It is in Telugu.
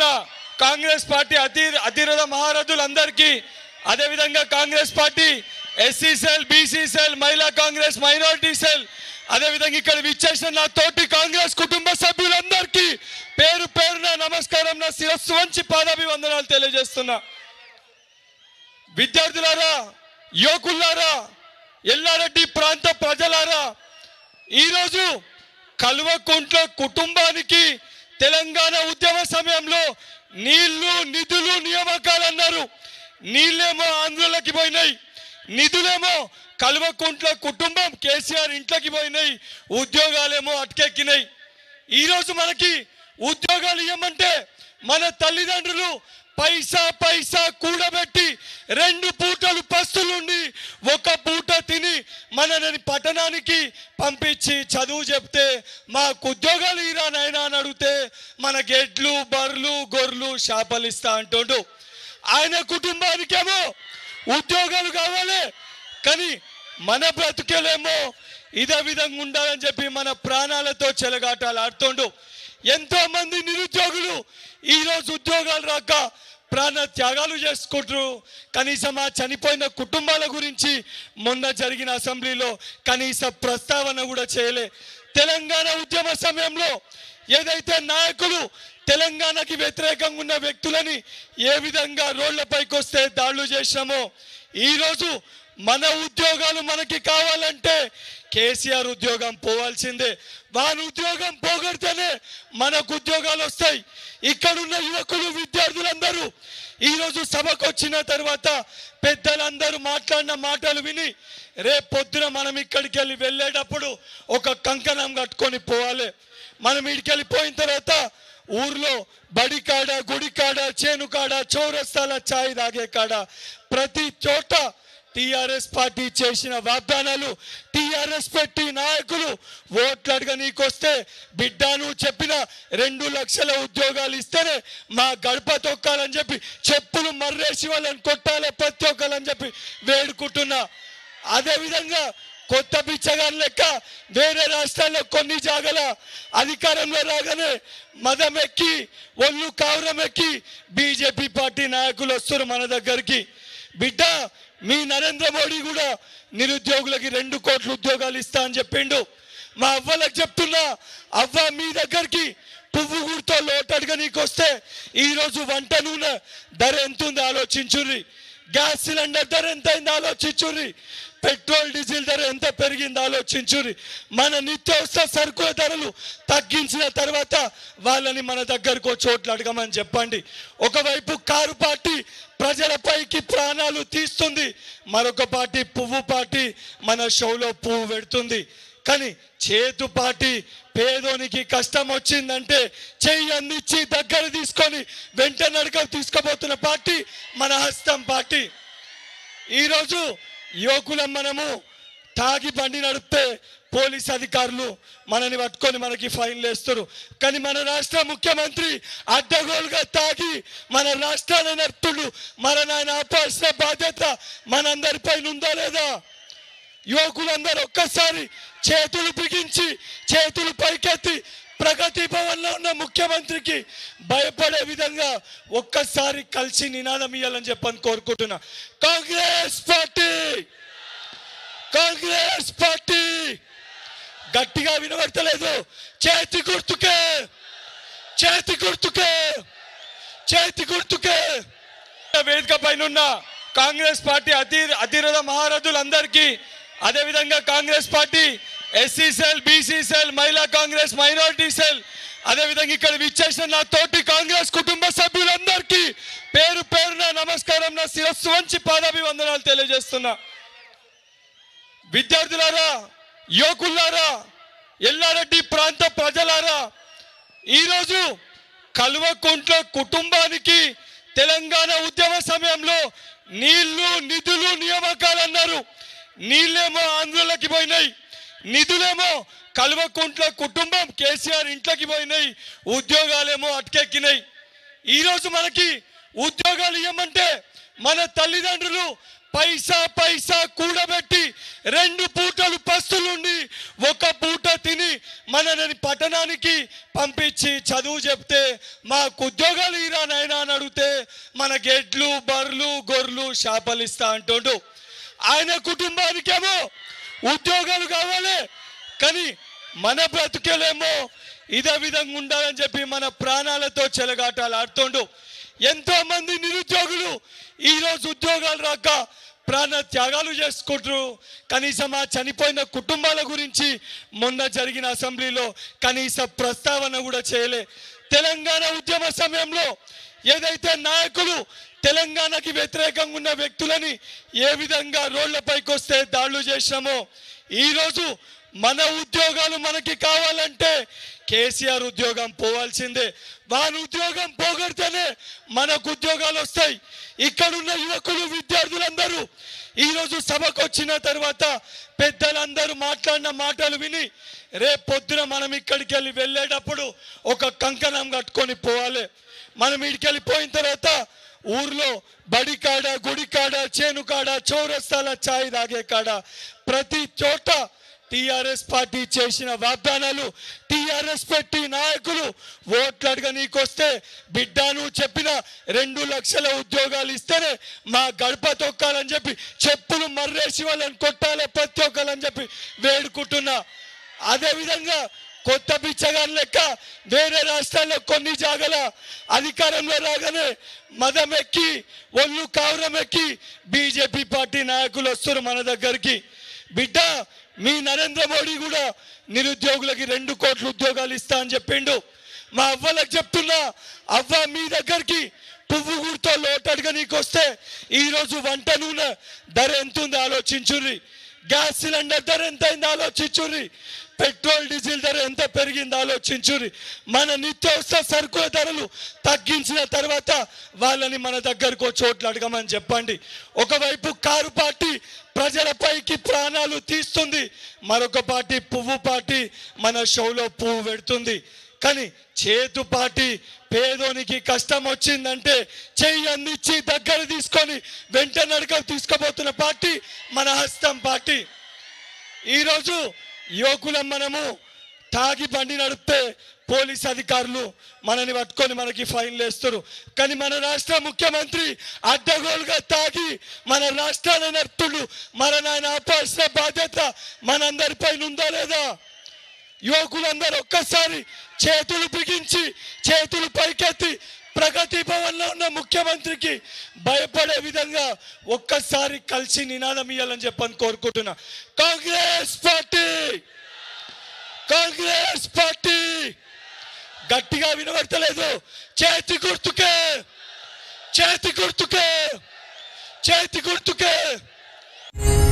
ఉన్న కాంగ్రెస్ పార్టీ అతి అతిరథ మహారథులందరికీ అదేవిధంగా Congress party SC cell BC cell మహిళా కాంగ్రెస్ మైనారిటీ సెల్ అదేవిధంగా ఇక్కడ విచ్చేసిన నా తోటి కాంగ్రెస్ కుటుంబ సభ్యులందరికీ పేరు పేరున నమస్కారం నా శిరస్సు వంచి పాదాభివందనాలు తెలియజేస్తున్నా విద్యార్థులారా యువకులారా ఎల్లారెడ్డి ప్రాంత ప్రజలారా ఈరోజు కల్వకుంట్ల కుటుంబానికి తెలంగాణ ఉద్యమ సమయంలో నీళ్లు నిధులు నియామకాలు అన్నారు నీళ్ళేమో ఆంధ్రలోకి పోయినాయి నిధులేమో కల్వకుంట్ల కుటుంబం కేసీఆర్ ఇంట్లోకి పోయినాయి ఉద్యోగాలేమో అటకెక్కినాయి ఈరోజు మనకి ఉద్యోగాలు ఇవ్వమంటే మన తల్లిదండ్రులు పైసా పైసా కూడబెట్టి రెండు పూటలు పస్తులుండి ఒక పూట తిని మనని పట్టణానికి పంపించి చదువు చెప్తే మాకు ఉద్యోగాలు ఇరా నాయనా అని అడిగితే మన గెడ్లు బర్రెలు గొర్రెలు చేపలు ఇస్తా అంటుండు ఆయన కుటుంబానికేమో ఉద్యోగాలు కావాలి కానీ మన బ్రతుకేలేమో ఇదే విధంగా ఉండాలని చెప్పి మన ప్రాణాలతో చెలగాటాలు ఆడుతుండు ఎంతో మంది నిరుద్యోగులు ఈరోజు ఉద్యోగాలు రాక ప్రాణ త్యాగాలు చేసుకుంటారు కనీసం ఆ చనిపోయిన కుటుంబాల గురించి మొన్న జరిగిన అసెంబ్లీలో కనీస ప్రస్తావన కూడా చేయలే తెలంగాణ ఉద్యమ సమయంలో ఏదైతే నాయకులు తెలంగాణకి వ్యతిరేకంగా ఉన్న వ్యక్తులని ఏ విధంగా రోడ్లపైకి వస్తే దాడులు చేశామో ఈరోజు మన ఉద్యోగాలు మనకి కావాలంటే కేసీఆర్ ఉద్యోగం పోవాల్సిందే వాని ఉద్యోగం పోగొడితేనే మనకు ఉద్యోగాలు వస్తాయి ఇక్కడున్న యువకులు విద్యార్థులందరూ ఈరోజు సభకు వచ్చిన తర్వాత పెద్దలందరూ మాట్లాడిన మాటలు విని రేపు పొద్దున మనం ఇక్కడికి వెళ్ళి వెళ్ళేటప్పుడు ఒక కంకణం కట్టుకొని పోవాలి మనం ఇక్కడికి వెళ్ళిపోయిన తర్వాత ఊర్లో బడి కాడ గుడి కాడ చేను కాడ చౌరస్తాల ఛాయ్ తాగే కాడ ప్రతి చోట టిఆర్ఎస్ పార్టీ చేసిన వాగ్దానాలు టిఆర్ఎస్ పెట్టి నాయకులు ఓట్లు అడగ నీకొస్తే బిడ్డ నువ్వు చెప్పిన రెండు లక్షల ఉద్యోగాలు ఇస్తేనే మా గడప తొక్కాలని చెప్పి చెప్పులు మర్రేసి వాళ్ళని కొట్టాలి ప్రతి ఒక్కరని చెప్పి వేడుకుంటున్నా అదే విధంగా కొత్త బిచ్చగాని లెక్క వేరే రాష్ట్రాల్లో కొన్ని జాగల అధికారంలో రాగానే మదం ఎక్కి ఒళ్ళు కావురం ఎక్కి బీజేపీ పార్టీ నాయకులు వస్తారు మన దగ్గరికి బిడ్డ మీ నరేంద్ర మోడీ కూడా నిరుద్యోగులకి రెండు కోట్ల ఉద్యోగాలు ఇస్తా అని చెప్పిండు మా అవ్వలకు చెప్తున్నా అవ్వ మీ దగ్గరికి పువ్వు గుర్తో లోటడుగా నీకు వస్తే ఈరోజు వంట నూనె ధర ఎంత ఉందో ఆలోచించుర్రి గ్యాస్ సిలిండర్ ధర ఎంత అయిందో ఆలోచించుర్రి పెట్రోల్ డీజిల్ ధర ఎంత పెరిగిందో ఆలోచించుర్రి మన నిత్యావసర సరుకుల ధరలు తగ్గించిన తర్వాత వాళ్ళని మన దగ్గరకు వచ్చి ఓట్లు అడగమని చెప్పండి ఒకవైపు కారు పార్టీ ప్రజలపైకి ప్రాణాలు తీస్తుంది మరొక పార్టీ పువ్వు పార్టీ మన షోలో పువ్వు పెడుతుంది కానీ చేతు పార్టీ పేదోనికి కష్టం వచ్చిందంటే చెయ్యి అందించి దగ్గర తీసుకొని వెంట నడక తీసుకుపోతున్న పార్టీ మన హస్తం పార్టీ ఈరోజు యువకులం మనము తాగి బండి నడిపితే పోలీస్ అధికారులు మనని పట్టుకొని మనకి ఫైన్లు వేస్తారు కానీ మన రాష్ట్ర ముఖ్యమంత్రి అడ్డగోలుగా తాగి మన రాష్ట్రాన్ని నడుపుతుడు మన నాయన ఆపాల్సిన బాధ్యత మనందరిపైన ఉందా లేదా యువకులందరూ ఒక్కసారి చేతులు బిగించి చేతులు పైకెత్తి ప్రగతి భవన్లో ఉన్న ముఖ్యమంత్రికి భయపడే విధంగా ఒక్కసారి కలిసి నినాదం ఇవ్వాలని చెప్పని కోరుకుంటున్నా కాంగ్రెస్ పార్టీ కాంగ్రెస్ పార్టీ గట్టిగా వినబడతలేదు చేతి గుర్తుకే చేతి గుర్తుకే చేతి గుర్తుకే వేదిక పైన ఉన్న కాంగ్రెస్ పార్టీ అతి అతిరథ మహారథులందరికీ అదేవిధంగా Congress party SC cell BC cell మహిళా కాంగ్రెస్ మైనారిటీ సెల్ అదేవిధంగా ఇక్కడ విచ్చేసిన నా తోటి కాంగ్రెస్ కుటుంబ సభ్యులందరికీ పేరు పేరున నమస్కారం నా శిరస్సు వంచి పాదాభివందనాలు తెలియజేస్తున్నా విద్యార్థులారా యువకులారా ఎల్లారెడ్డి ప్రాంత ప్రజలారా ఈరోజు కల్వకుంట్ల కుటుంబానికి తెలంగాణ ఉద్యమ సమయంలో నీళ్లు నిధులు నియామకాలు అన్నారు నీళ్ళేమో ఆంధ్రలోకి పోయినాయి నిధులేమో కల్వకుంట్ల కుటుంబం కేసీఆర్ ఇంట్లోకి పోయినాయి ఉద్యోగాలేమో అటకెక్కినాయి ఈరోజు మనకి ఉద్యోగాలు ఇవ్వమంటే మన తల్లిదండ్రులు పైసా పైసా కూడబెట్టి రెండు పూటలు పస్తులుండి ఒక పూట తిని మనని పట్టణానికి పంపించి చదువు చెప్తే మాకు ఉద్యోగాలు ఇరా నాయనా అని అడిగితే మన గెడ్లు బర్రెలు గొర్రెలు చేపలు ఇస్తా అంటుండు ఆయన కుటుంబానికేమో ఉద్యోగాలు కావాలి కానీ మన బ్రతుకేలేమో ఇదే విధంగా ఉండాలని చెప్పి మన ప్రాణాలతో చెలగాటాలు ఆడుతుండు ఎంతో మంది నిరుద్యోగులు ఈరోజు ఉద్యోగాలు రాక ప్రాణ త్యాగాలు చేసుకుంటారు కనీసం ఆ చనిపోయిన కుటుంబాల గురించి మొన్న జరిగిన అసెంబ్లీలో కనీస ప్రస్తావన కూడా చేయలే తెలంగాణ ఉద్యమ సమయంలో ఏదైతే నాయకులు తెలంగాణకి వ్యతిరేకంగా ఉన్న వ్యక్తులని ఏ విధంగా రోడ్లపైకి వస్తే దాడులు చేసినామో ఈరోజు మన ఉద్యోగాలు మనకి కావాలంటే కేసీఆర్ ఉద్యోగం పోవాల్సిందే వాని ఉద్యోగం పోగొడితేనే మనకు ఉద్యోగాలు వస్తాయి ఇక్కడున్న యువకులు విద్యార్థులందరూ ఈరోజు సభకు వచ్చిన తర్వాత పెద్దలందరూ మాట్లాడిన మాటలు విని రేపు పొద్దున మనం ఇక్కడికి వెళ్ళి వెళ్ళేటప్పుడు ఒక కంకణం కట్టుకొని పోవాలి మనం ఇక్కడికి వెళ్ళిపోయిన తర్వాత ఊర్లో బడి కాడ గుడి కాడ చేను కాడ చౌరస్తాల ఛాయ్ తాగే కాడ ప్రతి చోట టిఆర్ఎస్ పార్టీ చేసిన వాగ్దానాలు టిఆర్ఎస్ పెట్టి నాయకులు ఓట్లు అడగ నీకొస్తే బిడ్డ నువ్వు చెప్పిన రెండు లక్షల ఉద్యోగాలు ఇస్తేనే మా గడప తొక్కాలని చెప్పి చెప్పులు మర్రేసి వాళ్ళని కొట్టాలి ప్రతి ఒక్కరని చెప్పి వేడుకుంటున్నా అదే విధంగా కొత్త బిచ్చగాని లెక్క వేరే రాష్ట్రాల్లో కొన్ని జాగల అధికారంలో రాగానే మదం ఎక్కి ఒళ్ళు కావురం ఎక్కి బీజేపీ పార్టీ నాయకులు వస్తారు మన దగ్గరికి బిడ్డ మీ నరేంద్ర మోడీ కూడా నిరుద్యోగులకి రెండు కోట్ల ఉద్యోగాలు ఇస్తా అని చెప్పిండు మా అవ్వలకు చెప్తున్నా అవ్వ మీ దగ్గరికి పువ్వు గుర్తో లోటడుగా నీకు వస్తే ఈరోజు వంట నూనె ధర ఎంత ఉంది ఆలోచించుర్రి గ్యాస్ సిలిండర్ ధర ఎంత అయింది ఆలోచించుర్రి పెట్రోల్ డీజిల్ ధర ఎంత పెరిగింది ఆలోచించుర్రి మన నిత్యావసర సరుకుల ధరలు తగ్గించిన తర్వాత వాళ్ళని మన దగ్గరకు వచ్చి ఓట్లు అడగమని చెప్పండి ఒకవైపు కారు పార్టీ ప్రజలపైకి ప్రాణాలు తీస్తుంది మరొక పార్టీ పువ్వు పార్టీ మన షోలో పువ్వు పెడుతుంది కానీ చేతు పార్టీ పేదోనికి కష్టం వచ్చిందంటే చెయ్యి అందించి దగ్గర తీసుకొని వెంట నడక తీసుకుపోతున్న పార్టీ మన హస్తం పార్టీ ఈరోజు యువకులం మనము తాగి బండి నడిపితే పోలీస్ అధికారులు మనని పట్టుకొని మనకి ఫైన్లు వేస్తారు కానీ మన రాష్ట్ర ముఖ్యమంత్రి అడ్డగోలుగా తాగి మన రాష్ట్రాన్ని నడుపుతుండు మన నాయన ఆపాల్సిన బాధ్యత మనందరిపైన ఉందా లేదా యువకులందరూ ఒక్కసారి చేతులు బిగించి చేతులు పైకెత్తి ప్రగతి భవన్ లో ఉన్న ముఖ్యమంత్రికి భయపడే విధంగా ఒక్కసారి కలిసి నినాదం ఇవ్వాలని చెప్పని కోరుకుంటున్నా కాంగ్రెస్ పార్టీ కాంగ్రెస్ పార్టీ గట్టిగా వినబడతలేదు చేతి గుర్తుకే చేతి గుర్తుకే చేతి గుర్తుకే